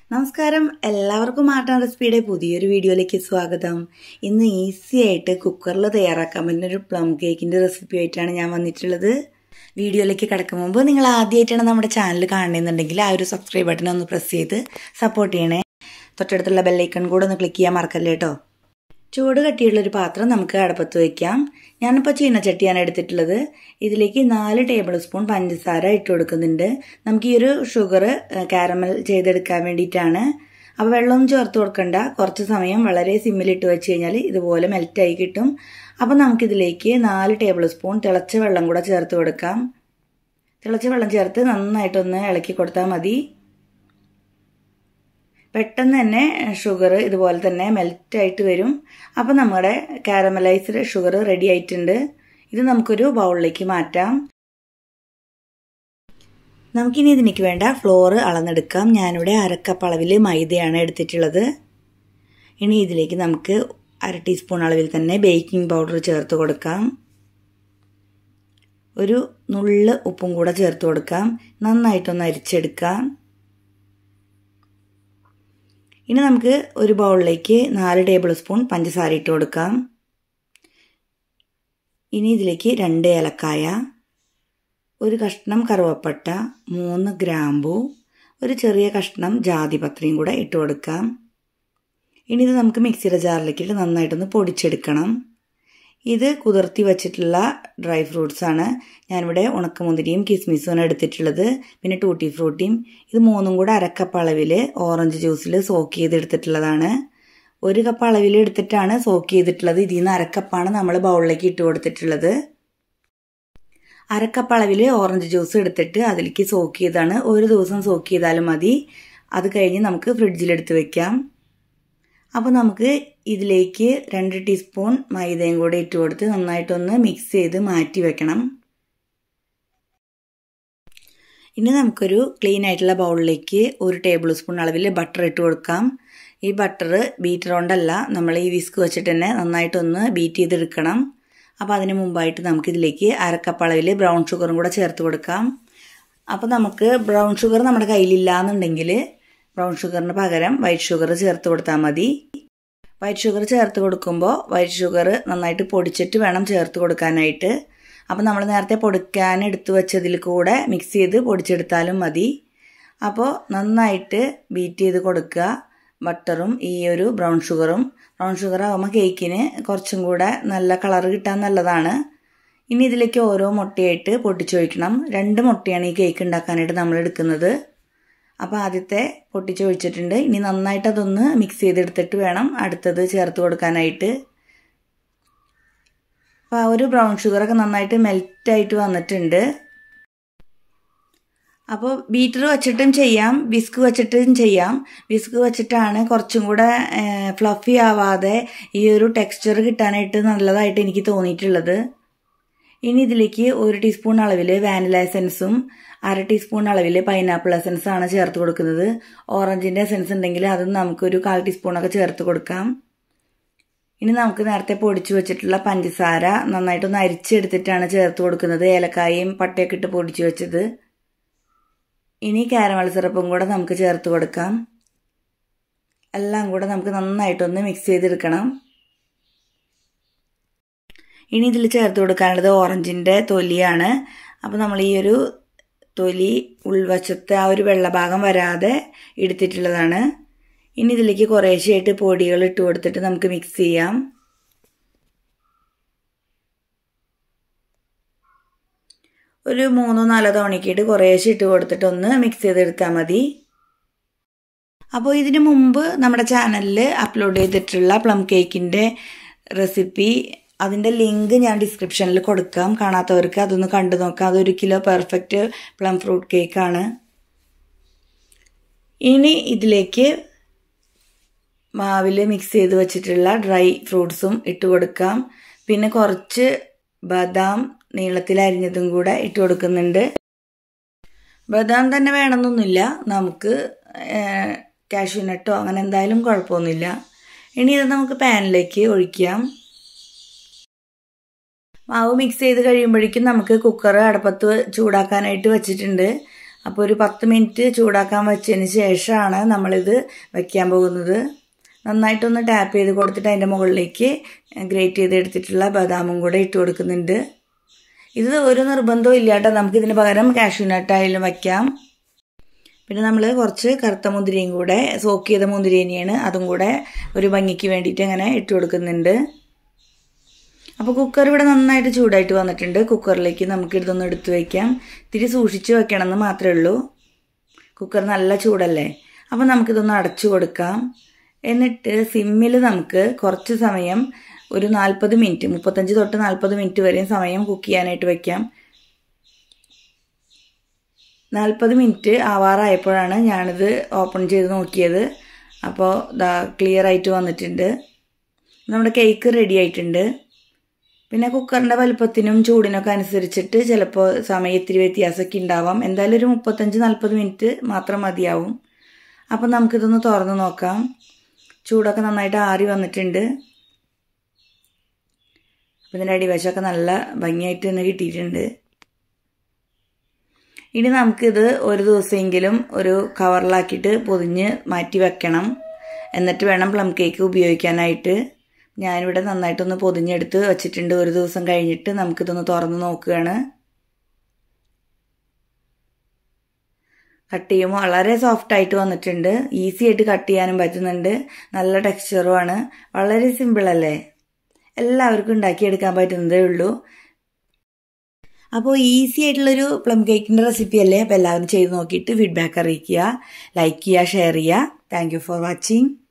നമസ്കാരം എല്ലാവർക്കും മാട്ടാൻ റെസിപ്പിയുടെ പുതിയൊരു വീഡിയോയിലേക്ക് സ്വാഗതം ഇന്ന് ഈസി ആയിട്ട് കുക്കറിൽ തയ്യാറാക്കാൻ പറ്റുന്ന ഒരു പ്ലം കേക്കിന്റെ റെസിപ്പി ആയിട്ടാണ് ഞാൻ വന്നിട്ടുള്ളത് വീഡിയോയിലേക്ക് കിടക്കും മുമ്പ് നിങ്ങൾ ആദ്യമായിട്ടാണ് നമ്മുടെ ചാനൽ കാണുന്നുണ്ടെങ്കിൽ ആ ഒരു സബ്സ്ക്രൈബ് ബട്ടൺ ഒന്ന് പ്രസ് ചെയ്ത് സപ്പോർട്ട് ചെയ്യണേ തൊട്ടടുത്തുള്ള ബെല്ലൈക്കൺ കൂടെ ഒന്ന് ക്ലിക്ക് ചെയ്യാൻ മറക്കല്ലേ കേട്ടോ ചൂട് കട്ടിയുള്ള ഒരു പാത്രം നമുക്ക് അടുപ്പത്ത് വയ്ക്കാം ഞാനിപ്പോൾ ചീനച്ചട്ടിയാണ് എടുത്തിട്ടുള്ളത് ഇതിലേക്ക് നാല് ടേബിൾ സ്പൂൺ പഞ്ചസാര ഇട്ട് കൊടുക്കുന്നുണ്ട് നമുക്ക് ഈ ഒരു ഷുഗർ കാരമൽ ചെയ്തെടുക്കാൻ വേണ്ടിയിട്ടാണ് അപ്പോൾ വെള്ളമൊന്നും ചേർത്ത് കൊടുക്കണ്ട കുറച്ച് സമയം വളരെ സിമ്മിലിട്ട് വെച്ച് കഴിഞ്ഞാൽ ഇതുപോലെ മെൽറ്റായി കിട്ടും അപ്പോൾ നമുക്കിതിലേക്ക് നാല് ടേബിൾ സ്പൂൺ തിളച്ച വെള്ളം കൂടെ ചേർത്ത് കൊടുക്കാം തിളച്ച വെള്ളം ചേർത്ത് നന്നായിട്ടൊന്ന് ഇളക്കി കൊടുത്താൽ മതി പെട്ടെന്ന് തന്നെ ഷുഗർ ഇതുപോലെ തന്നെ മെൽറ്റായിട്ട് വരും അപ്പോൾ നമ്മുടെ കാരമലൈസ്ഡ് ഷുഗർ റെഡി ആയിട്ടുണ്ട് ഇത് നമുക്കൊരു ബൗളിലേക്ക് മാറ്റാം നമുക്കിനി ഇതിലേക്ക് വേണ്ട ഫ്ലോർ അളന്നെടുക്കാം ഞാനിവിടെ അരക്കപ്പ് അളവിൽ മൈദയാണ് എടുത്തിട്ടുള്ളത് ഇനി ഇതിലേക്ക് നമുക്ക് അര ടീസ്പൂൺ അളവിൽ തന്നെ ബേക്കിംഗ് പൗഡർ ചേർത്ത് കൊടുക്കാം ഒരു നുള്ള് ഉപ്പും കൂടെ ചേർത്ത് കൊടുക്കാം നന്നായിട്ടൊന്ന് അരിച്ചെടുക്കാം ഇനി നമുക്ക് ഒരു ബൗളിലേക്ക് നാല് ടേബിൾ സ്പൂൺ പഞ്ചസാര ഇട്ട് കൊടുക്കാം ഇനി ഇതിലേക്ക് രണ്ട് ഏലക്കായ ഒരു കഷ്ണം കറുവപ്പട്ട മൂന്ന് ഗ്രാമ്പു ഒരു ചെറിയ കഷ്ണം ജാതിപത്രിയും കൂടെ ഇട്ട് കൊടുക്കാം ഇനി ഇത് നമുക്ക് മിക്സിയുടെ ജാറിലേക്ക് ഇട്ട് നന്നായിട്ടൊന്ന് പൊടിച്ചെടുക്കണം ഇത് കുതിർത്തി വച്ചിട്ടുള്ള ഡ്രൈ ഫ്രൂട്ട്സ് ആണ് ഞാനിവിടെ ഉണക്കമുന്തിരിയും കിസ്മിസുമാണ് എടുത്തിട്ടുള്ളത് പിന്നെ ടൂട്ടി ഫ്രൂട്ടിയും ഇത് മൂന്നും കൂടെ അരക്കപ്പ് അളവിൽ ഓറഞ്ച് ജ്യൂസിൽ സോക്ക് ചെയ്തെടുത്തിട്ടുള്ളതാണ് ഒരു കപ്പ് അളവിൽ എടുത്തിട്ടാണ് സോക്ക് ചെയ്തിട്ടുള്ളത് ഇതിൽ നിന്ന് അരക്കപ്പാണ് നമ്മൾ ബൗളിലേക്ക് ഇട്ട് കൊടുത്തിട്ടുള്ളത് അരക്കപ്പ് അളവിൽ ഓറഞ്ച് ജ്യൂസ് എടുത്തിട്ട് അതിലേക്ക് സോക്ക് ചെയ്താണ് ഒരു ദിവസം സോക്ക് ചെയ്താലും മതി അത് കഴിഞ്ഞ് നമുക്ക് ഫ്രിഡ്ജിലെടുത്ത് വെക്കാം അപ്പോൾ നമുക്ക് ഇതിലേക്ക് രണ്ട് ടീസ്പൂൺ മൈദയും കൂടെ ഇട്ട് കൊടുത്ത് നന്നായിട്ടൊന്ന് മിക്സ് ചെയ്ത് മാറ്റി വെക്കണം ഇനി നമുക്കൊരു ക്ലീൻ ആയിട്ടുള്ള ബൗളിലേക്ക് ഒരു ടേബിൾ സ്പൂൺ അളവിൽ ബട്ടർ ഇട്ട് കൊടുക്കാം ഈ ബട്ടർ ബീറ്റർ കൊണ്ടല്ല നമ്മൾ ഈ വിസ്ക് വെച്ചിട്ട് തന്നെ നന്നായിട്ടൊന്ന് ബീറ്റ് ചെയ്തെടുക്കണം അപ്പോൾ അതിന് മുമ്പായിട്ട് നമുക്കിതിലേക്ക് അരക്കപ്പ് അളവിൽ ബ്രൗൺ ഷുഗറും കൂടെ ചേർത്ത് കൊടുക്കാം അപ്പോൾ നമുക്ക് ബ്രൗൺ ഷുഗർ നമ്മുടെ കയ്യിലില്ല എന്നുണ്ടെങ്കിൽ ബ്രൗൺ ഷുഗറിന് പകരം വൈറ്റ് ഷുഗർ ചേർത്ത് കൊടുത്താൽ മതി വൈറ്റ് ഷുഗർ ചേർത്ത് കൊടുക്കുമ്പോൾ വൈറ്റ് ഷുഗർ നന്നായിട്ട് പൊടിച്ചിട്ട് വേണം ചേർത്ത് കൊടുക്കാനായിട്ട് അപ്പോൾ നമ്മൾ നേരത്തെ പൊടിക്കാൻ എടുത്തു വെച്ചതിൽ കൂടെ മിക്സ് ചെയ്ത് പൊടിച്ചെടുത്താലും മതി അപ്പോൾ നന്നായിട്ട് ബീറ്റ് ചെയ്ത് കൊടുക്കുക ബട്ടറും ഈ ഒരു ബ്രൗൺ ഷുഗറും ബ്രൗൺ ഷുഗർ ആകുമ്പോൾ കേക്കിന് കുറച്ചും കൂടെ നല്ല കളർ കിട്ടാൻ നല്ലതാണ് ഇനി ഇതിലേക്ക് ഓരോ മുട്ടയായിട്ട് പൊട്ടിച്ചൊഴിക്കണം രണ്ട് മുട്ടയാണ് ഈ കേക്ക് ഉണ്ടാക്കാനായിട്ട് നമ്മൾ എടുക്കുന്നത് അപ്പോൾ ആദ്യത്തെ പൊട്ടിച്ചൊഴിച്ചിട്ടുണ്ട് ഇനി നന്നായിട്ട് അതൊന്ന് മിക്സ് ചെയ്തെടുത്തിട്ട് വേണം അടുത്തത് ചേർത്ത് കൊടുക്കാനായിട്ട് അപ്പോൾ ആ ഒരു ബ്രൗൺ ഷുഗറൊക്കെ നന്നായിട്ട് മെൽറ്റായിട്ട് വന്നിട്ടുണ്ട് അപ്പോൾ ബീറ്റർ വെച്ചിട്ടും ചെയ്യാം വിസ്ക് വെച്ചിട്ടും ചെയ്യാം വിസ്ക് വെച്ചിട്ടാണ് കുറച്ചും കൂടെ ഫ്ലഫി ആവാതെ ഈ ഒരു ടെക്സ്ചർ കിട്ടാനായിട്ട് നല്ലതായിട്ട് എനിക്ക് തോന്നിയിട്ടുള്ളത് ഇനി ഇതിലേക്ക് ഒരു ടീസ്പൂൺ അളവിൽ വാനില എസൻസും അര ടീസ്പൂൺ അളവിൽ പൈനാപ്പിൾ എസൻസ് ആണ് ചേർത്ത് കൊടുക്കുന്നത് ഓറഞ്ചിൻ്റെ എസൻസ് ഉണ്ടെങ്കിൽ അതും നമുക്കൊരു കാൽ ടീസ്പൂണൊക്കെ ചേർത്ത് കൊടുക്കാം ഇനി നമുക്ക് നേരത്തെ പൊടിച്ചു വെച്ചിട്ടുള്ള പഞ്ചസാര നന്നായിട്ടൊന്ന് അരിച്ചെടുത്തിട്ടാണ് ചേർത്ത് കൊടുക്കുന്നത് ഏലക്കായും പട്ടയൊക്കെ ഇട്ട് പൊടിച്ചു വെച്ചത് ഇനി കാരമൽ സിറപ്പും കൂടെ നമുക്ക് ചേർത്ത് കൊടുക്കാം എല്ലാം കൂടെ നമുക്ക് നന്നായിട്ടൊന്ന് മിക്സ് ചെയ്തെടുക്കണം ഇനി ഇതിൽ ചേർത്ത് കൊടുക്കാനുള്ളത് ഓറഞ്ചിൻ്റെ തൊലിയാണ് അപ്പോൾ നമ്മൾ ഈ ഒരു തൊലി ഉൾവശത്തെ ആ ഒരു വെള്ളഭാഗം വരാതെ എടുത്തിട്ടുള്ളതാണ് ഇനി ഇതിലേക്ക് കുറേശ്ശെയായിട്ട് പൊടികൾ ഇട്ട് കൊടുത്തിട്ട് നമുക്ക് മിക്സ് ചെയ്യാം ഒരു മൂന്നോ നാലോ തവണയ്ക്കിട്ട് കുറേശ്ശെ ഇട്ട് കൊടുത്തിട്ട് ഒന്ന് മിക്സ് ചെയ്തെടുത്താൽ മതി അപ്പോൾ ഇതിനു മുമ്പ് നമ്മുടെ ചാനലിൽ അപ്ലോഡ് ചെയ്തിട്ടുള്ള പ്ലം കേക്കിൻ്റെ റെസിപ്പി അതിൻ്റെ ലിങ്ക് ഞാൻ ഡിസ്ക്രിപ്ഷനിൽ കൊടുക്കാം കാണാത്തവർക്ക് അതൊന്ന് കണ്ടു നോക്കാം അതൊരു കിലോ പെർഫെക്റ്റ് പ്ലം ഫ്രൂട്ട് കേക്കാണ് ഇനി ഇതിലേക്ക് മാവിൽ മിക്സ് ചെയ്ത് വെച്ചിട്ടുള്ള ഡ്രൈ ഫ്രൂട്ട്സും ഇട്ട് കൊടുക്കാം പിന്നെ കുറച്ച് ബദാം നീളത്തിൽ അരിഞ്ഞതും കൂടെ ഇട്ട് കൊടുക്കുന്നുണ്ട് ബദാം തന്നെ വേണമെന്നൊന്നുമില്ല നമുക്ക് കാഷ്യൂനട്ടോ അങ്ങനെ എന്തായാലും കുഴപ്പമൊന്നുമില്ല ഇനി ഇത് നമുക്ക് പാനിലേക്ക് ഒഴിക്കാം മാവ് മിക്സ് ചെയ്ത് കഴിയുമ്പോഴേക്കും നമുക്ക് കുക്കർ അടപ്പത്ത് ചൂടാക്കാനായിട്ട് വെച്ചിട്ടുണ്ട് അപ്പോൾ ഒരു പത്ത് മിനിറ്റ് ചൂടാക്കാൻ വെച്ചതിന് ശേഷമാണ് നമ്മളിത് വയ്ക്കാൻ പോകുന്നത് നന്നായിട്ടൊന്ന് ടാപ്പ് ചെയ്ത് കൊടുത്തിട്ട് അതിൻ്റെ മുകളിലേക്ക് ഗ്രേറ്റ് ചെയ്ത് എടുത്തിട്ടുള്ള ബദാമും കൂടെ ഇട്ട് കൊടുക്കുന്നുണ്ട് ഇത് ഒരു നിർബന്ധവും ഇല്ല കേട്ടോ നമുക്കിതിന് പകരം കാഷ്യൂ നട്ടായാലും വയ്ക്കാം പിന്നെ നമ്മൾ കുറച്ച് കറുത്ത മുന്തിരിയും കൂടെ സോക്ക് ചെയ്ത മുന്തിരി തന്നെയാണ് അതും കൂടെ ഒരു ഭംഗിക്ക് വേണ്ടിയിട്ട് അങ്ങനെ ഇട്ട് കൊടുക്കുന്നുണ്ട് അപ്പോൾ കുക്കർ ഇവിടെ നന്നായിട്ട് ചൂടായിട്ട് വന്നിട്ടുണ്ട് കുക്കറിലേക്ക് നമുക്ക് ഇതൊന്ന് എടുത്ത് വയ്ക്കാം ഇത്തിരി സൂക്ഷിച്ച് വെക്കണമെന്ന് മാത്രമേ ഉള്ളൂ കുക്കർ നല്ല ചൂടല്ലേ അപ്പോൾ നമുക്കിതൊന്ന് അടച്ചു കൊടുക്കാം എന്നിട്ട് സിമ്മിൽ നമുക്ക് കുറച്ച് സമയം ഒരു നാൽപ്പത് മിനിറ്റ് മുപ്പത്തഞ്ച് തൊട്ട് നാൽപ്പത് മിനിറ്റ് വരെയും സമയം കുക്ക് ചെയ്യാനായിട്ട് വെക്കാം നാൽപ്പത് മിനിറ്റ് ആവാറായപ്പോഴാണ് ഞാനിത് ഓപ്പൺ ചെയ്ത് നോക്കിയത് അപ്പോൾ ദാ ക്ലിയർ ആയിട്ട് വന്നിട്ടുണ്ട് നമ്മുടെ കേക്ക് റെഡി ആയിട്ടുണ്ട് പിന്നെ കുക്കറിൻ്റെ വലുപ്പത്തിനും ചൂടിനൊക്കെ അനുസരിച്ചിട്ട് ചിലപ്പോൾ സമയം ഇത്തിരി വ്യത്യാസമൊക്കെ ഉണ്ടാവാം എന്തായാലും ഒരു മുപ്പത്തഞ്ച് നാൽപ്പത് മിനിറ്റ് മാത്രം മതിയാവും അപ്പം നമുക്കിതൊന്ന് തുറന്ന് നോക്കാം ചൂടൊക്കെ നന്നായിട്ട് ആറി വന്നിട്ടുണ്ട് അപ്പം ഇതിൻ്റെ അടിവശമൊക്കെ നല്ല ഭംഗിയായിട്ട് തന്നെ കിട്ടിയിട്ടുണ്ട് ഇനി നമുക്കിത് ഒരു ദിവസമെങ്കിലും ഒരു കവറിലാക്കിയിട്ട് പൊതിഞ്ഞ് മാറ്റി വെക്കണം എന്നിട്ട് വേണം പ്ലം കേക്ക് ഉപയോഗിക്കാനായിട്ട് ഞാനിവിടെ നന്നായിട്ടൊന്ന് പൊതിഞ്ഞെടുത്ത് വെച്ചിട്ടുണ്ട് ഒരു ദിവസം കഴിഞ്ഞിട്ട് നമുക്കിതൊന്ന് തുറന്ന് നോക്കുകയാണ് കട്ട് ചെയ്യുമ്പോൾ വളരെ സോഫ്റ്റ് ആയിട്ട് വന്നിട്ടുണ്ട് ഈസി ആയിട്ട് കട്ട് ചെയ്യാനും പറ്റുന്നുണ്ട് നല്ല ടെക്സ്ചറുമാണ് വളരെ സിമ്പിൾ അല്ലേ എല്ലാവർക്കും ഉണ്ടാക്കിയെടുക്കാൻ പറ്റുന്നതേ ഉള്ളൂ അപ്പോൾ ഈസി ആയിട്ടുള്ളൊരു പ്ലം കേക്കിൻ്റെ റെസിപ്പി അല്ലേ അപ്പോൾ എല്ലാവരും ചെയ്ത് നോക്കിയിട്ട് ഫീഡ്ബാക്ക് അറിയിക്കുക ലൈക്ക് ചെയ്യുക ഷെയർ ചെയ്യുക താങ്ക് ഫോർ വാച്ചിങ്